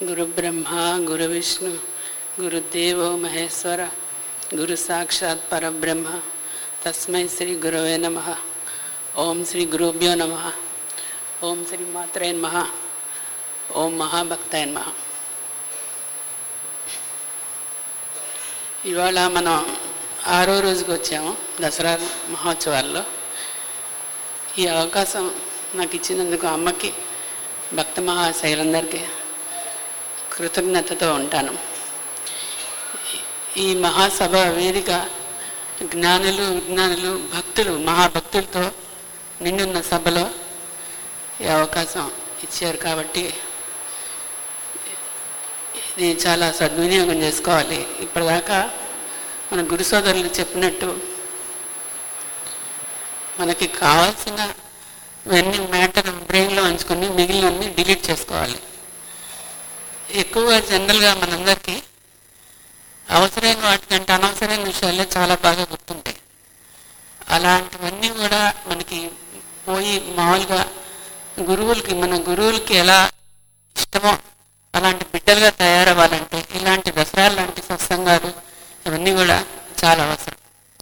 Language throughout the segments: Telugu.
గురుబ్రహ్మ గురువిష్ణు గురుదేవో మహేశ్వర గురు సాక్షాత్ పరబ్రహ్మ తస్మై శ్రీ గురవే నమ ఓం శ్రీ గురుభ్యో నమ ఓం శ్రీ మాత్రే నమ ఓం మహాభక్తాయ నమ ఇవాళ మనం ఆరో రోజుకి వచ్చాము దసరా మహోత్సవాల్లో ఈ అవకాశం నాకు ఇచ్చినందుకు అమ్మకి భక్త మహాశైలందరికీ కృతజ్ఞతతో ఉంటాను ఈ మహాసభ వేదిక జ్ఞానులు విజ్ఞానులు భక్తులు మహాభక్తులతో నిండున్న సభలో ఈ అవకాశం ఇచ్చారు కాబట్టి ఇది చాలా సద్వినియోగం చేసుకోవాలి ఇప్పటిదాకా మన గురు సోదరులు చెప్పినట్టు మనకి కావాల్సిన ఇవన్నీ మ్యాటర్ బ్రెయిన్లో ఉంచుకొని మిగిలినవన్నీ డిలీట్ చేసుకోవాలి ఎక్కువగా జనరల్గా మనందరికీ అవసరమైన వాటికంటే అనవసరమైన విషయాలే చాలా బాగా గుర్తుంటాయి అలాంటివన్నీ కూడా మనకి పోయి మామూలుగా గురువులకి మన గురువులకి ఎలా ఇష్టమో అలాంటి బిడ్డలుగా తయారవ్వాలంటే ఇలాంటి దసరా లాంటి సత్సంగాలు ఇవన్నీ కూడా చాలా అవసరం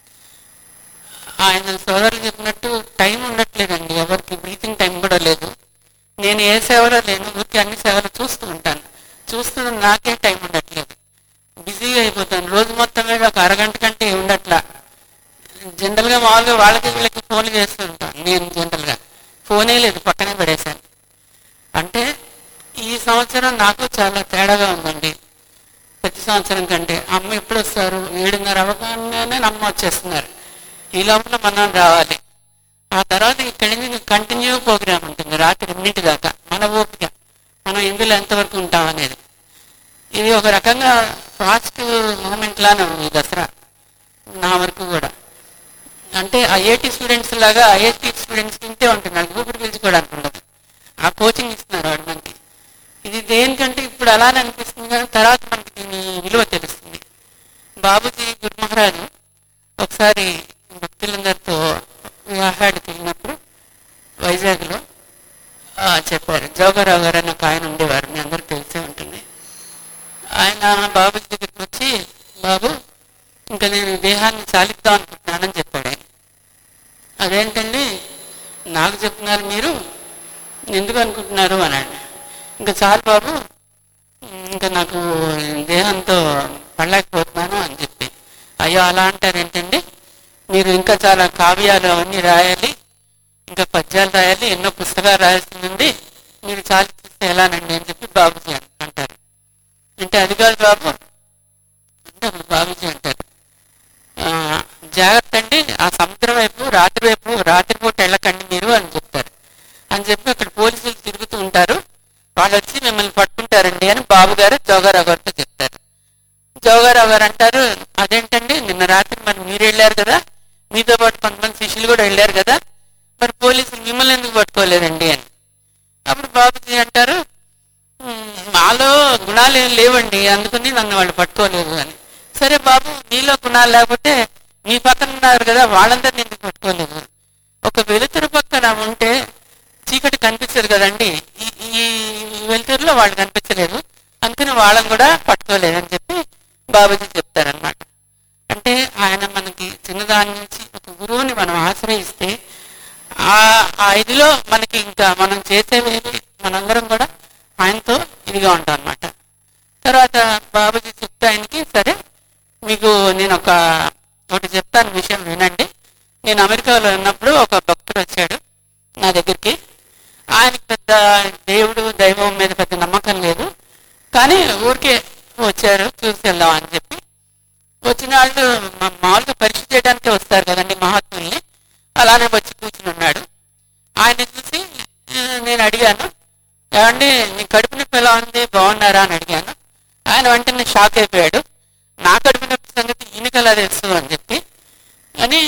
ఆయన సోదరులు చెప్పినట్టు టైం ఉండట్లేదండి ఎవరికి బ్రీతింగ్ టైం కూడా లేదు నేను ఏ సేవలో లేను ఊరికి అన్ని సేవలు చూస్తూ ఉంటాను చూస్తున్న నాకే టైం ఉండట్లేదు బిజీగా అయిపోతాను రోజు మొత్తం మీద ఒక అరగంట కంటే ఉండట్లా జనరల్గా మామూలుగా వాళ్ళకి వీళ్ళకి ఫోన్ చేస్తూ ఉంటాను నేను జనరల్గా ఫోనే లేదు పక్కనే పడేశాను అంటే ఈ సంవత్సరం నాకు చాలా తేడాగా ఉందండి ప్రతి సంవత్సరం కంటే అమ్మ ఎప్పుడు వస్తారు ఏడున్నర అవగానే అమ్మ వచ్చేస్తున్నారు ఈ లోపల మనం రావాలి ఆ తర్వాత ఇక్కడి నుంచి కంటిన్యూ ప్రోగ్రామ్ ఉంటుంది రాత్రి ఎన్నింటి దాకా మన ఓపిక మనం ఇందులో ఎంతవరకు ఉంటాం అనేది ఇది ఒక రకంగా ఫాస్ట్ మూమెంట్ లానే ఉంది ఈ దసరా నా వరకు కూడా అంటే ఐఐటి స్టూడెంట్స్ లాగా ఐఐటి స్టూడెంట్స్ ఇంతే ఉంటుంది నాకు ఊపిరి పీల్చుకోవడానికి ఉండదు ఆ కోచింగ్ ఇస్తున్నారు వాడు మనకి ఇది దేనికంటే ఇప్పుడు అలానే అనిపిస్తుంది కానీ తర్వాత మనకి దీని విలువ తెలుస్తుంది బాబుజీ గురు మహారాజు ఒకసారి భక్తులందరితో వివాహాడికి వెళ్ళినప్పుడు వైజాగ్లో ఆ, చెప్పారు జోగారావు గారు అని ఒక ఆయన ఉండేవారు మీ అందరికి తెలిసే ఉంటుంది ఆయన బాబుజీ దగ్గరికి వచ్చి బాబు ఇంకా నేను ఈ దేహాన్ని చాలిద్దాం అనుకుంటున్నానని చెప్పాడు ఆయన అదేంటండి నాకు చెప్తున్నారు మీరు ఎందుకు అనుకుంటున్నారు అన్నాడు ఇంకా చాలు బాబు ఇంకా నాకు దేహంతో పడలేకపోతున్నాను అని చెప్పి అయ్యో అలా అంటారు ఏంటండి మీరు ఇంకా చాలా కావ్యాలు అవన్నీ రాయాలి ఇంకా పద్యాలు రాయాలి ఎన్నో పుస్తకాలు రాయాల్సింది ఉంది మీరు చాలా చూస్తే ఎలానండి అని చెప్పి బాబుజీ అన్- అంటారు అంటే అది కాదు బాబు అంటే అప్పుడు బాబుజీ అంటారు "ఆ, జాగ్రత్త అండి ఆ సముద్రం వైపు రాత్రి వైపు రాత్రిపూట వెళ్ళకండి మీరు అని చెప్తారు అని చెప్పి అక్కడ పోలీసులు తిరుగుతూ ఉంటారు వాళ్ళు వచ్చి మిమ్మల్ని పట్టుకుంటారండి అని బాబు గారు జోగారావు గారితో చెప్తారు జోగారావు గారు అంటారు అదేంటండి నిన్న రాత్రి మరి మీరు వెళ్ళారు కదా మీతో పాటు కొంతమంది శిష్యులు కూడా వెళ్ళారు కదా మరి పోలీసులు మిమ్మల్ని ఎందుకు పట్టుకోలేదండి అని అప్పుడు బాబుజీ అంటారు "ఉమ్, మాలో గుణాలు ఏం లేవండి అందుకని నన్ను వాళ్ళు పట్టుకోలేదు అని సరే బాబు మీలో గుణాలు లేకపోతే మీ పక్కన ఉన్నారు కదా వాళ్ళందరినీ ఎందుకు పట్టుకోలేదు ఒక వెలుతురు పక్కన ఉంటే చీకటి కనిపించదు కదండి ఈ ఈ వెలుతురులో వాళ్ళు కనిపించలేదు అందుకని వాళ్ళని కూడా పట్టుకోలేదని చెప్పి బాబుజీ చెప్తారనమాట అంటే ఆయన మనకి చిన్నదాని నుంచి ఒక గురువుని మనం ఆశ్రయిస్తే ఆ ఆ ఇదిలో మనకి ఇంకా మనం చేసేవేవి మనందరం కూడా ఆయనతో ఇదిగా ఉంటాం అనమాట తర్వాత బాబుజీ చెప్తే ఆయనకి సరే మీకు నేను ఒక ఒకటి చెప్తాను విషయం వినండి నేను అమెరికాలో ఉన్నప్పుడు ఒక భక్తుడు వచ్చాడు నా దగ్గరికి ఆయనకి పెద్ద దేవుడు దైవం మీద పెద్ద నమ్మకం లేదు కానీ ఊరికే వచ్చారు చూసి వెళ్దాం అని చెప్పి వచ్చిన వాళ్ళు మా- మామూలుగా పరీక్ష చేయడానికే వస్తారు కదండి మహాత్ముల్ని అలానే వచ్చి కూర్చుని ఉన్నాడు ఆయన చూసి "ఆ, నేను అడిగాను ఏమండి నీ కడుపు నొప్పి ఎలా ఉంది బాగున్నారా అని అడిగాను ఆయన వెంటనే షాక్ అయిపోయాడు నా కడుపు నొప్పి సంగతి ఈయనకి ఎలా తెలుసు అని చెప్పి అని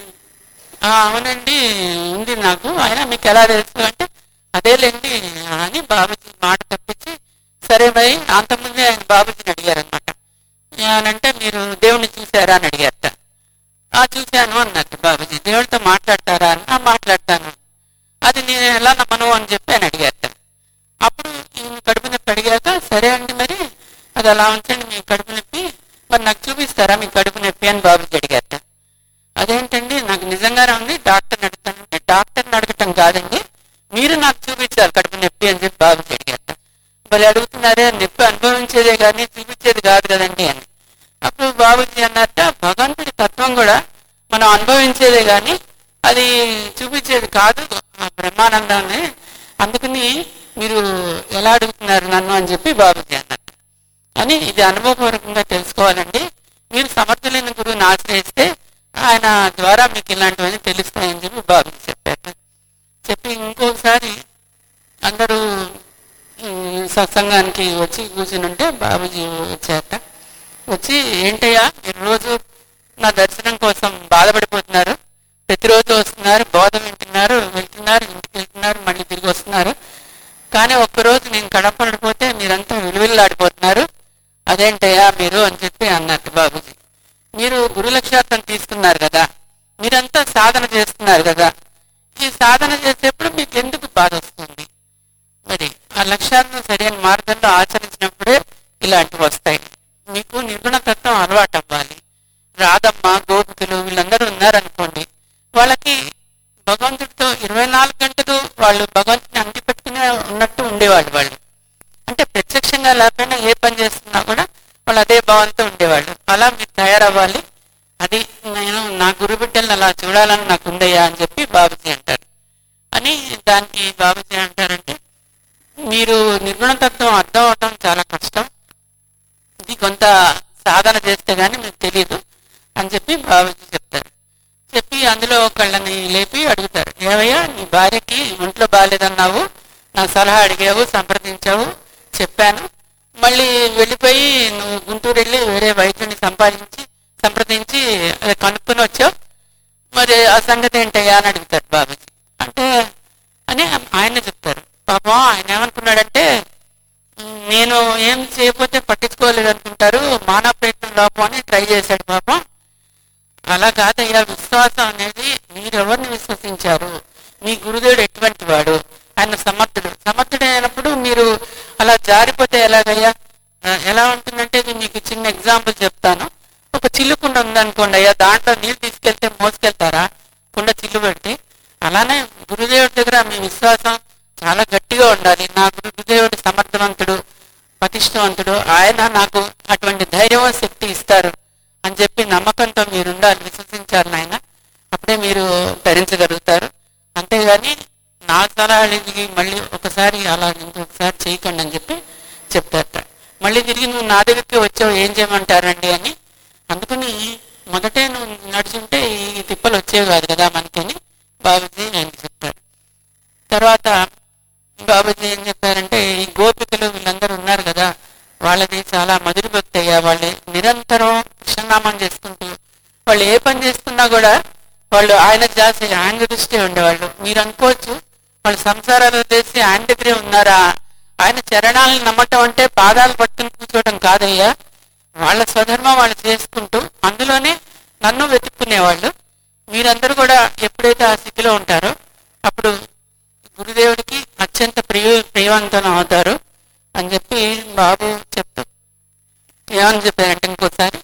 "ఆ, అవునండి ఉంది నాకు ఆయన మీకు ఎలా తెలుసు అంటే అదేలేండి అని బాబుజీ మాట తప్పించి సరే భయ్ అంతకుముందే ఆయన బాబుజీని అడిగారనమాట అంటే మీరు దేవుణ్ణి చూసారా అని అడిగారట ఆ చూశాను అన్నట్టు బాబుజీ దేవుడితో మాట్లాడతారా అని "ఆ, మాట్లాడతాను అది నేను ఎలా నమ్మను అని చెప్పి ఆయన అడిగారట అప్పుడు ఈయన కడుపు నొప్పి అడిగాక సరే అండి మరి అది అలా ఉంచండి మీ కడుపు నొప్పి మరి నాకు చూపిస్తారా మీ కడుపు నొప్పి అని బాబుకి అడిగారట అదేంటండి నాకు నిజంగానే ఉంది డాక్టర్ని అడుగుతాను అంటే డాక్టర్ని అడగటం కాదండి మీరు నాకు చూపించాలి కడుపు నొప్పి అని చెప్పి బాబుకి అడిగారట మరి అడుగుతున్నారే నొప్పి అనుభవించేదే కానీ చూపించేది కాదు కదండి అని అప్పుడు బాబుజీ అన్నట్ట భగవంతుడి తత్వం కూడా మనం అనుభవించేదే కానీ అది చూపించేది కాదు ఆ బ్రహ్మానందాన్ని అందుకని మీరు ఎలా అడుగుతున్నారు నన్ను అని చెప్పి బాబుజీ అన్నట్టు అని ఇది అనుభవపూర్వకంగా తెలుసుకోవాలండి మీరు సమర్థులైన గురువుని ఆశ్రయిస్తే ఆయన ద్వారా మీకు ఇలాంటివన్నీ తెలుస్తాయని చెప్పి బాబుజీ చెప్పారు చెప్పి ఇంకొకసారి అందరూ ఉమ్, సత్సంగానికి వచ్చి కూర్చుని ఉంటే బాబుజీ వచ్చారట వచ్చి ఏంటయ్యా మీరు రోజు నా దర్శనం కోసం బాధపడిపోతున్నారు ప్రతిరోజు వస్తున్నారు బోధ వింటున్నారు వెళ్తున్నారు ఇంటికి వెళ్తున్నారు మళ్ళీ తిరిగి వస్తున్నారు కానీ ఒక్కరోజు నేను కడపడిపోతే మీరంతా విలువిల్లాడిపోతున్నారు అదేంటయ్యా మీరు అని చెప్పి అన్నట్టు బాబుజీ మీరు గురులక్షార్థం తీసుకున్నారు కదా మీరంతా సాధన చేస్తున్నారు కదా ఈ సాధన చేసేప్పుడు మీకు ఎందుకు బాధ వస్తుంది మరి ఆ లక్ష్యాలను సరైన మార్గంలో ఆచరించినప్పుడే ఇలాంటివి వస్తాయి మీకు నిర్గుణతత్వం అలవాటు అవ్వాలి రాధమ్మ గోపికలు వీళ్ళందరూ ఉన్నారనుకోండి వాళ్ళకి భగవంతుడితో ఇరవై నాలుగు గంటలు వాళ్ళు భగవంతుని అంటి పెట్టుకునే ఉన్నట్టు ఉండేవాళ్ళు వాళ్ళు అంటే ప్రత్యక్షంగా లేకపోయినా ఏ పని చేస్తున్నా కూడా వాళ్ళు అదే భావంతో ఉండేవాళ్ళు అలా మీరు తయారవ్వాలి అది నేను నా గురు బిడ్డల్ని అలా చూడాలని నాకు ఉందయ్యా అని చెప్పి బాబుజీ అంటారు అని దానికి బాబుజీ అంటారంటే మీరు నిర్గుణతత్వం అర్థం అవటం చాలా కష్టం ఇది కొంత సాధన చేస్తే గానీ మీకు తెలియదు అని చెప్పి బాబుజీ చెప్తారు చెప్పి అందులో ఒకళ్ళని లేపి అడుగుతారు ఏవయ్యా నీ భార్యకి ఒంట్లో బాగాలేదన్నావు నా సలహా అడిగావు సంప్రదించావు చెప్పాను మళ్ళీ వెళ్ళిపోయి నువ్వు గుంటూరు వెళ్ళి వేరే వైద్యుని సంపాదించి సంప్రదించి అది కనుక్కొని వచ్చావు మరి ఆ సంగతి ఏంటయ్యా అని అడుగుతారు బాబుజీ అంటే అని ఆయన చెప్తారు పాపం ఆయన ఏమనుకున్నాడంటే "ఉమ్, నేను ఏం చేయకపోతే పట్టించుకోలేదు అనుకుంటారు మానవ ప్రయత్నం లోపం అని ట్రై చేశాడు పాపం అలా కాదయ్యా విశ్వాసం అనేది మీరెవరిని విశ్వసించారు మీ గురుదేవుడు ఎటువంటి వాడు ఆయన సమర్థుడు సమర్థుడు అయినప్పుడు మీరు అలా జారిపోతే ఎలాగయ్యా ఆ, ఎలా ఉంటుందంటే ఇది మీకు చిన్న ఎగ్జాంపుల్ చెప్తాను ఒక చిల్లు కుండ ఉందనుకోండి అయ్యా దాంట్లో నీళ్ళు తీసుకెళ్తే మోసుకెళ్తారా కుండ చిల్లు పెడితే అలానే గురుదేవుడి దగ్గర మీ విశ్వాసం చాలా గట్టిగా ఉండాలి నా గురుదేవుడు సమర్థవంతుడు పతిష్టవంతుడు ఆయన నాకు అటువంటి ధైర్యం శక్తి ఇస్తారు అని చెప్పి నమ్మకంతో మీరు ఉండాలి విశ్వసించాలి నాయన అప్పుడే మీరు ధరించగలుగుతారు అంతేగాని నా సలహాలకి మళ్ళీ ఒకసారి అలా ఇంకొకసారి చేయకండి అని చెప్పి చెప్తారట మళ్ళీ తిరిగి నువ్వు నా దగ్గరికి వచ్చావు ఏం చేయమంటారండి అని అందుకని మొదటే నువ్వు నడుచుంటే ఈ తిప్పలు వచ్చేవి కాదు కదా మనకని బాబుజీ ఆయనకి చెప్తారు తర్వాత బాబుజీ ఏం చెప్పారంటే ఈ గోపికలు వీళ్ళందరూ ఉన్నారు కదా వాళ్ళది చాలా మధుర భక్తి అయ్యా వాళ్ళు నిరంతరం కృష్ణనామం చేసుకుంటూ వాళ్ళు ఏ పని చేస్తున్నా కూడా వాళ్ళు ఆయన జాసి ఆయన దృష్టి ఉండేవాళ్ళు మీరు అనుకోవచ్చు వాళ్ళు సంసారాలు చేసి ఆయన దగ్గరే ఉన్నారా ఆయన చరణాలను నమ్మటం అంటే పాదాలు పట్టుకుని కూర్చోవడం కాదయ్యా వాళ్ళ స్వధర్మం వాళ్ళు చేసుకుంటూ అందులోనే నన్ను వెతుక్కునేవాళ్ళు మీరందరూ కూడా ఎప్పుడైతే ఆ స్థితిలో ఉంటారో అప్పుడు గురుదేవుడికి అత్యంత ప్రియ ప్రియవంతం అవుతారు అని చెప్పి బాబు చెప్తూ ఏమని చెప్పారంటే ఇంకోసారి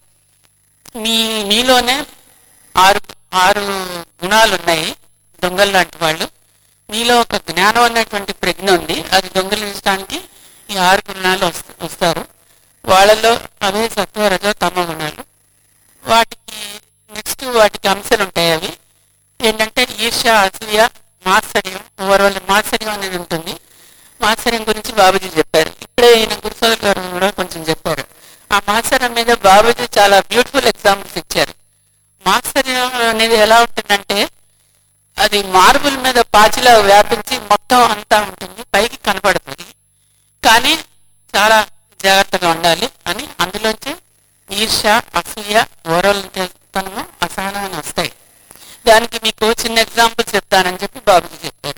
మీ మీలోనే ఆరు ఆరు గుణాలు ఉన్నాయి దొంగలు లాంటి వాళ్ళు మీలో ఒక జ్ఞానం అనేటువంటి ప్రజ్ఞ ఉంది అది దొంగలించడానికి ఈ ఆరు గుణాలు వస్త- వస్తారు వాళ్ళలో అవే సత్వ రజో తమ గుణాలు వాటికి నెక్స్ట్ వాటికి అంశాలు ఉంటాయి అవి ఏంటంటే ఈర్ష్య అసూయ మాత్సర్యం ఓవరాల్ మాత్సర్యం అనేది ఉంటుంది మాత్సర్యం గురించి బాబుజీ చెప్పారు ఇప్పుడే ఈయన గురుసోదర్ గారు కూడా కొంచెం చెప్పారు ఆ మాత్సర్యం మీద బాబుజీ చాలా బ్యూటిఫుల్ ఎగ్జాంపుల్స్ ఇచ్చారు మాత్సర్యం అనేది ఎలా ఉంటుందంటే అది మార్బుల్ మీద పాచిలా వ్యాపించి మొత్తం అంతా ఉంటుంది పైకి కనపడుతుంది కానీ చాలా జాగ్రత్తగా ఉండాలి అని అందులోంచి ఈర్ష్య అసూయ ఓరవలతనము అసహనం అని వస్తాయి దానికి మీకు చిన్న ఎగ్జాంపుల్ చెప్తానని చెప్పి బాబుజీ చెప్పారు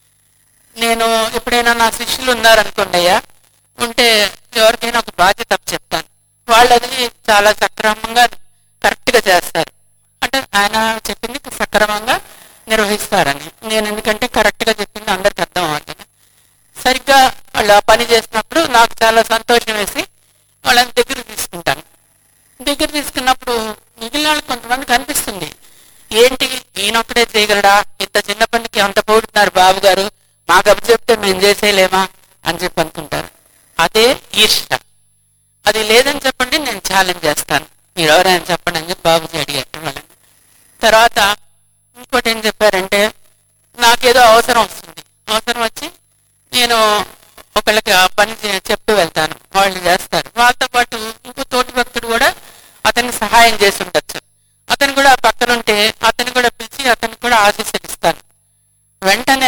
నేను ఎప్పుడైనా నా శిష్యులు ఉన్నారనుకోండి అయ్యా ఉంటే ఎవరికైనా ఒక బాధ్యత చెప్తాను వాళ్ళు అది చాలా సక్రమంగా కరెక్ట్గా చేస్తారు అంటే ఆయన చెప్పింది సక్రమంగా నిర్వహిస్తారని నేను ఎందుకంటే కరెక్ట్గా చెప్పింది అందరికి అర్థం అవుతుంది సరిగ్గా వాళ్ళు ఆ పని చేసినప్పుడు నాకు చాలా సంతోషం వేసి వాళ్ళని దగ్గర తీసుకుంటాను దగ్గర తీసుకున్నప్పుడు మిగిలిన వాళ్ళకి కొంతమంది కనిపిస్తుంది ఏంటి ఈయనొక్కడే చేయగలడా ఇంత చిన్న పనికి అంత పోడుతున్నారు బాబు గారు మాకు అప్పు చెప్తే మేము చేసేయలేమా అని చెప్పి అనుకుంటారు అదే ఈర్ష్య అది లేదని చెప్పండి నేను ఛాలెంజ్ చేస్తాను మీరు ఎవరైనా చెప్పండి అని చెప్పి బాబుజీ అడిగారు వాళ్ళని తర్వాత ఇంకోటి ఏం చెప్పారంటే నాకేదో అవసరం వస్తుంది అవసరం వచ్చి నేను ఒకళ్ళకి ఆ పని చే- చెప్పి వెళ్తాను వాళ్ళు చేస్తారు వాళ్ళతో పాటు ఇంకో తోటి భక్తుడు కూడా అతనికి సహాయం చేసి ఉండొచ్చు అతను కూడా పక్కన ఉంటే అతను కూడా పిలిచి అతనికి కూడా ఆశీస్సులు వెంటనే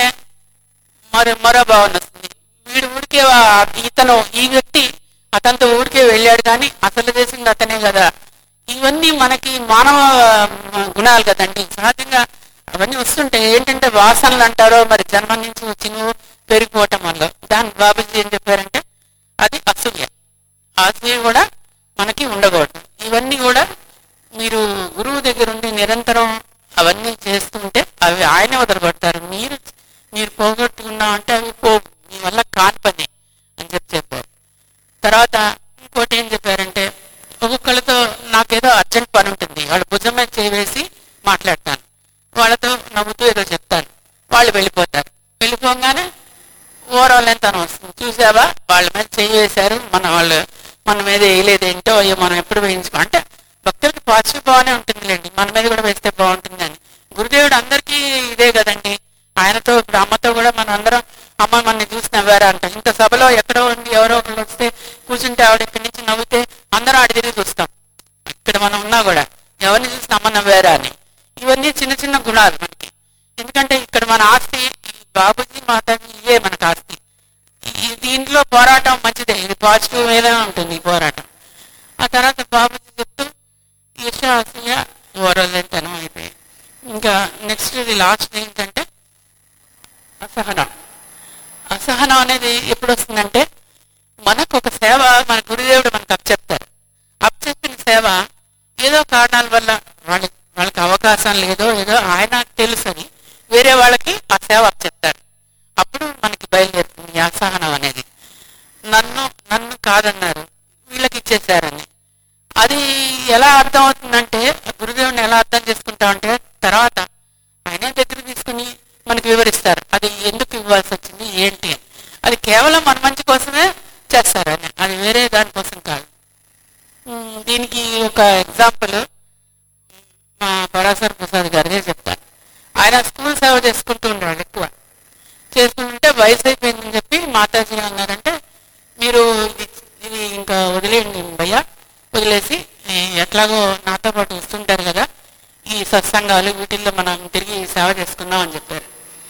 మరి మరో భావన వస్తుంది వీడు ఊరికే వా- ఇతను ఈ వ్యక్తి అతనితో ఊరికే వెళ్ళాడు కానీ అసలు చేసింది అతనే కదా ఇవన్నీ మనకి మానవ మ, గుణాలు కదండి సహజంగా అవన్నీ వస్తుంటే ఏంటంటే వాసనలు అంటారో మరి జన్మ నుంచి వచ్చినవి పెరిగిపోవటం వల్ల దాని బాబుజీ ఏం చెప్పారంటే అది అసూయ ఆ అసూయ కూడా మనకి ఉండకూడదు ఇవన్నీ కూడా మీరు గురువు దగ్గర ఉండి నిరంతరం అవన్నీ చేస్తుంటే అవి ఆయనే వదలగొడతారు మీరు మీరు పోగొట్టుకున్నా అంటే అవి పో మీ వల్ల కాని పని అని చెప్పి చెప్పారు తర్వాత ఇంకోటి ఏం చెప్పారంటే ఒక్కొక్కళ్ళతో నాకేదో అర్జెంట్ పని ఉంటుంది వాళ్ళ భుజం మీద చేవేసి మాట్లాడతాను వాళ్ళతో నవ్వుతూ ఏదో చెప్తాను వాళ్ళు వెళ్ళిపోతారు వెళ్ళిపోగానే ఓవరాల్ ఎంత వస్తుంది చూసావా వాళ్ళ మీద చేయి వేశారు మన వాళ్ళు మన మీద వేయలేదేంటో అయ్యో మనం ఎప్పుడు వేయించుకో అంటే భక్తులకి పాజిటివ్ బాగానే ఉంటుందిలేండి మన మీద కూడా వేస్తే బాగుంటుంది అని గురుదేవుడు అందరికీ ఇదే కదండి ఆయనతో ఇప్పుడు అమ్మతో కూడా మనం అందరం అమ్మ మనని చూసి నవ్వారా అంట ఇంత సభలో ఎక్కడో ఉండి ఎవరో ఒకళ్ళు వస్తే కూర్చుంటే ఆవిడ ఇక్కడి నుంచి నవ్వితే అందరం ఆడి తిరిగి చూస్తాం ఇక్కడ మనం ఉన్నా కూడా ఎవరిని చూసి అమ్మ నవ్వారా అని ఇవన్నీ చిన్న చిన్న గుణాలు మనకి ఎందుకంటే ఇక్కడ మన ఆస్తి ఈ బాబుజీ మాతాజీ ఇవే మనకు ఆస్తి ఈ దీంట్లో పోరాటం మంచిదే ఇది పాజిటివ్ మీదే ఉంటుంది ఈ పోరాటం ఆ తర్వాత బాబుజీ చెప్తూ ఈర్ష అసూయ ఓరలంతనం అయిపోయాయి ఇంకా నెక్స్ట్ ఇది లాస్ట్ ఏంటంటే అసహనం అసహనం అనేది ఎప్పుడు వస్తుందంటే మనకు ఒక సేవ మన గురుదేవుడు మనకు అప్పచెప్తారు అప్పచెప్పిన సేవ ఏదో కారణాల వల్ల వాళ్ళకి వాళ్ళకి అవకాశం లేదో ఏదో ఆయన తెలుసని వేరే వాళ్ళకి ఆ సేవ అప్పచెప్తారు అప్పుడు మనకి బయలుదేరుతుంది ఈ అసహనం అనేది నన్ను నన్ను కాదన్నారు వీళ్ళకి ఇచ్చేసారని అది ఎలా అర్థం అవుతుందంటే గురుదేవుని ఎలా అర్థం చేసుకుంటామంటే తర్వాత ఆయనే దగ్గర తీసుకుని మనకి వివరిస్తారు అది ఎందుకు ఇవ్వాల్సి వచ్చింది ఏంటి అని అది కేవలం మన మంచి కోసమే చేస్తారని అది వేరే దానికోసం కాదు ఉమ్, దీనికి ఒక ఎగ్జాంపుల్ మా పరాశర్ ప్రసాద్ గారిదే చెప్తాను ఆయన స్కూల్ సేవ చేసుకుంటూ ఉండేవాడు ఎక్కువ చేసుకుంటుంటే వయసు అయిపోయిందని చెప్పి మాతాజీ అన్నారంటే మీరు ఇది ఇది ఇంకా వదిలేయండి భయ్య వదిలేసి ఈ ఎట్లాగో నాతో పాటు వస్తుంటారు కదా ఈ సత్సంగాలు వీటిల్లో మనం తిరిగి సేవ చేసుకుందాం అని చెప్పారు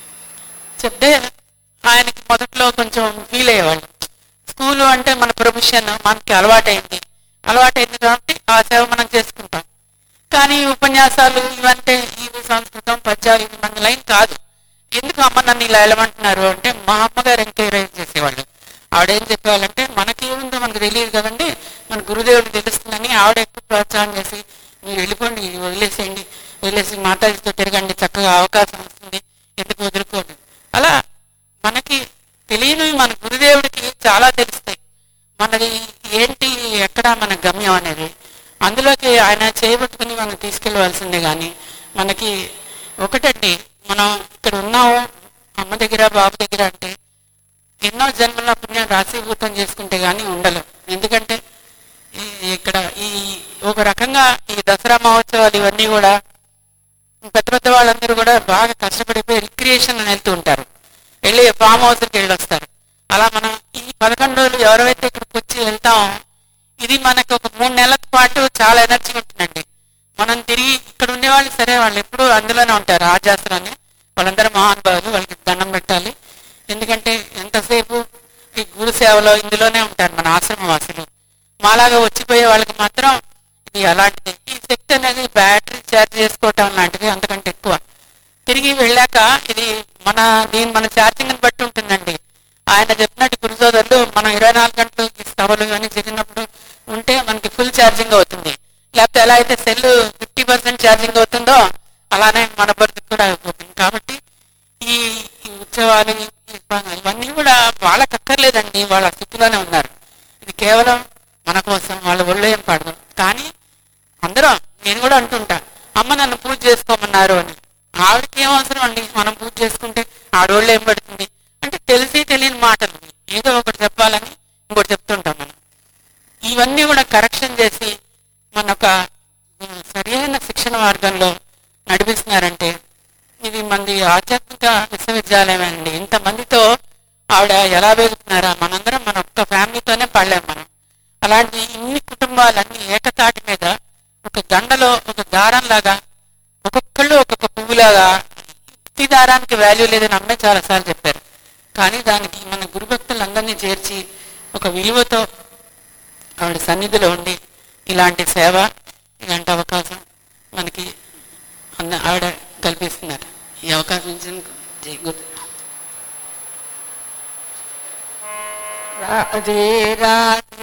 చెప్తే ఆయనకి మొదట్లో కొంచెం ఫీల్ అయ్యేవాళ్ళు స్కూలు అంటే మన ప్రొఫెషన్ మనకి అలవాటైంది అలవాటైంది కాబట్టి ఆ సేవ మనం చేసుకుంటాం కానీ ఈ ఉపన్యాసాలు ఇవంటే ఇవి సంస్కృతం పద్యాలు ఇది మన లైన్ కాదు ఎందుకు అమ్మ నన్ను ఇలా వెళ్ళమంటున్నారు అంటే మా అమ్మగారు ఎంకరేజ్ చేసేవాళ్ళు ఆవిడేం చెప్పేవాళ్ళంటే మనకి ఏముందో మనకు తెలియదు కదండి మన గురుదేవుడికి తెలుస్తుందని ఆవిడ ఎక్కువ ప్రోత్సాహం చేసి మీరు వెళ్ళిపోండి ఇది వదిలేసేయండి వదిలేసి మాతాజీతో తిరగండి చక్కగా అవకాశం వస్తుంది ఎందుకు వదులుకోండి అలా మనకి తెలియనివి మన గురుదేవుడికి చాలా తెలుస్తాయి మనది ఏంటి ఎక్కడ మన గమ్యం అనేది అందులోకి ఆయన చేయబట్టుకుని మనం తీసుకెళ్ళవలసిందే కానీ మనకి ఒకటండి మనం ఇక్కడ ఉన్నాము అమ్మ దగ్గర బాబు దగ్గర అంటే ఎన్నో జన్మల పుణ్యం రాశీభూతం చేసుకుంటే గానీ ఉండలేం ఎందుకంటే ఈ- ఇక్కడ ఈ ఒక రకంగా ఈ దసరా మహోత్సవాలు ఇవన్నీ కూడా పెద్ద పెద్ద వాళ్ళందరూ కూడా బాగా కష్టపడిపోయి రిక్రియేషన్ అని వెళ్తూ ఉంటారు వెళ్ళి ఫామ్ హౌస్కి వెళ్ళి వస్తారు అలా మనం ఈ పదకొండు రోజులు ఎవరైతే ఇక్కడికి వచ్చి వెళ్తామో ఇది మనకు ఒక మూడు నెలల పాటు చాలా ఎనర్జీ ఉంటుందండి మనం తిరిగి ఇక్కడ ఉండేవాళ్ళు సరే వాళ్ళు ఎప్పుడూ అందులోనే ఉంటారు ఆజాసరాన్ని వాళ్ళందరూ మహానుభావులు వాళ్ళకి దండం పెట్టాలి ఎందుకంటే ఎంతసేపు ఈ గురు సేవలో ఇందులోనే ఉంటారు మన ఆశ్రమ వాసులు మాలాగా వచ్చిపోయే వాళ్ళకి మాత్రం ఇది అలాంటిది ఈ శక్తి అనేది బ్యాటరీ ఛార్జ్ చేసుకోవటం లాంటిది అంతకంటే ఎక్కువ తిరిగి వెళ్ళాక ఇది మన దీని మన ఛార్జింగ్ బట్టి ఉంటుందండి ఆయన చెప్పినట్టు గురుసోదరులు మనం ఇరవై నాలుగు గంటలు ఈ సభలు ఇవన్నీ జరిగినప్పుడు ఉంటే మనకి ఫుల్ ఛార్జింగ్ అవుతుంది లేకపోతే ఎలా అయితే సెల్ ఫిఫ్టీ పర్సెంట్ ఛార్జింగ్ అవుతుందో అలానే మన బతుకు కూడా అయిపోతుంది కాబట్టి ఈ ఈ ఉత్సవాలు ఈ ప- ఇవన్నీ కూడా వాళ్ళకి అక్కర్లేదండి వాళ్ళ స్థితిలోనే ఉన్నారు కేవలం మన కోసం వాళ్ళ ఒళ్ళు ఏం పడదు కానీ అందరం నేను కూడా అంటుంటా అమ్మ నన్ను పూజ చేసుకోమన్నారు అని ఆవిడకి ఏం అవసరం అండి మనం పూజ చేసుకుంటే ఆడోళ్ళు ఏం పడుతుంది అంటే తెలిసి తెలియని మాటలు ఏదో ఒకటి చెప్పాలని ఇంకోటి చెప్తుంటాం మనం ఇవన్నీ కూడా కరెక్షన్ చేసి మన ఒక ఉమ్, సరైన శిక్షణ మార్గంలో నడిపిస్తున్నారంటే ఇది మంది ఆధ్యాత్మిక విశ్వవిద్యాలయం అండి ఇంతమందితో ఆవిడ ఎలా వెళ్తున్నారా మనందరం మన ఒక్క ఫ్యామిలీతోనే పడలేం మనం అలాంటి ఇన్ని కుటుంబాలన్నీ ఏకతాటి మీద ఒక దండలో ఒక దారంలాగా ఒక్కొక్కళ్ళు ఒక్కొక్క పువ్వులాగా ప్రతి దారానికి వాల్యూ లేదని అమ్మే చాలాసార్లు చెప్పారు కానీ దానికి మన గురుభక్తులందరినీ చేర్చి ఒక విలువతో ఆవిడ సన్నిధిలో ఉండి ఇలాంటి సేవ ఇలాంటి అవకాశం మనకి అన్న ఆవిడ కల్పిస్తున్నారు ఈ అవకాశం ఇచ్చినందుకు జై గురు రాధే రాధే